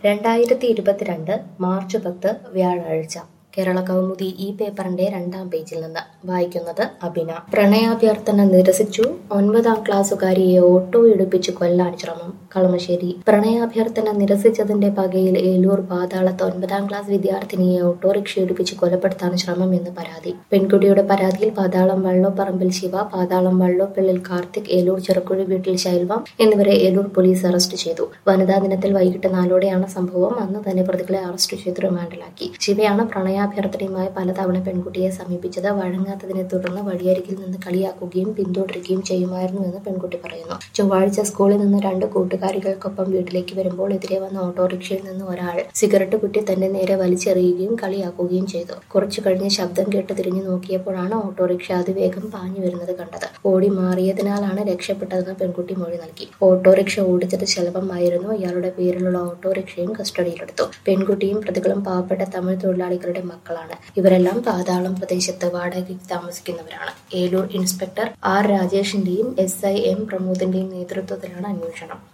രണ്ടായിരത്തി ഇരുപത്തിരണ്ട് മാർച്ച് പത്ത് വ്യാഴാഴ്ച കേരള കൗമുദി ഈ പേപ്പറിന്റെ രണ്ടാം പേജിൽ നിന്ന് വായിക്കുന്നത് അഭിന പ്രണയാഭ്യർത്ഥന നിരസിച്ചു ഒൻപതാം ക്ലാസ്സുകാരിയെ ഓട്ടോ ഇടിപ്പിച്ച് കൊല്ലാൻ ശ്രമം കളമശ്ശേരി പ്രണയാഭ്യർത്ഥന നിരസിച്ചതിന്റെ പകയിൽ ഏലൂർ പാതാളത്ത് ഒൻപതാം ക്ലാസ് വിദ്യാർത്ഥിനിയെ ഓട്ടോറിക്ഷ ഇടിപ്പിച്ച് കൊലപ്പെടുത്താൻ ശ്രമം എന്ന് പരാതി പെൺകുട്ടിയുടെ പരാതിയിൽ പാതാളം വള്ളോപ്പറമ്പിൽ ശിവ പാതാളം വള്ളോപ്പിള്ളിൽ കാർത്തിക് ഏലൂർ ചെറുക്കുഴി വീട്ടിൽ ശൈൽവം എന്നിവരെ ഏലൂർ പോലീസ് അറസ്റ്റ് ചെയ്തു വനിതാ ദിനത്തിൽ വൈകിട്ട് നാലോടെയാണ് സംഭവം അന്ന് തന്നെ പ്രതികളെ അറസ്റ്റ് ചെയ്ത് റിമാൻഡിലാക്കി ശിവയാണ് പ്രണയാഭ്യർത്ഥനയുമായി പലതവണ പെൺകുട്ടിയെ സമീപിച്ചത് വഴങ്ങാത്തതിനെ തുടർന്ന് വഴിയരികിൽ നിന്ന് കളിയാക്കുകയും പിന്തുടരുകയും ചെയ്യുമായിരുന്നുവെന്ന് പെൺകുട്ടി പറയുന്നു ചൊവ്വാഴ്ച സ്കൂളിൽ നിന്ന് രണ്ട് കൂട്ടുകാരികൾക്കൊപ്പം വീട്ടിലേക്ക് വരുമ്പോൾ എതിരെ വന്ന ഓട്ടോറിക്ഷയിൽ നിന്ന് ഒരാൾ സിഗരറ്റ് കുറ്റി തന്റെ നേരെ വലിച്ചെറിയുകയും കളിയാക്കുകയും ചെയ്തു കുറച്ചു കഴിഞ്ഞ് ശബ്ദം കേട്ട് തിരിഞ്ഞു നോക്കിയപ്പോഴാണ് ഓട്ടോറിക്ഷ അതിവേഗം പാഞ്ഞു വരുന്നത് കണ്ടത് ഓടി മാറിയതിനാലാണ് രക്ഷപ്പെട്ടതെന്ന് പെൺകുട്ടി മൊഴി നൽകി ഓട്ടോറിക്ഷ ഓടിച്ചത് ശലഭമായിരുന്നു ഇയാളുടെ പേരിലുള്ള ഓട്ടോറിക്ഷയും കസ്റ്റഡിയിലെടുത്തു പെൺകുട്ടിയും പ്രതികളും പാവപ്പെട്ട തമിഴ് തൊഴിലാളികളുടെ മക്കളാണ് ഇവരെല്ലാം പാതാളം പ്രദേശത്ത് വാടകയ്ക്ക് താമസിക്കുന്നവരാണ് ഏലൂർ ഇൻസ്പെക്ടർ ആർ രാജേഷിന്റെയും എസ് ഐ എം പ്രമോദിന്റെയും നേതൃത്വത്തിലാണ് അന്വേഷണം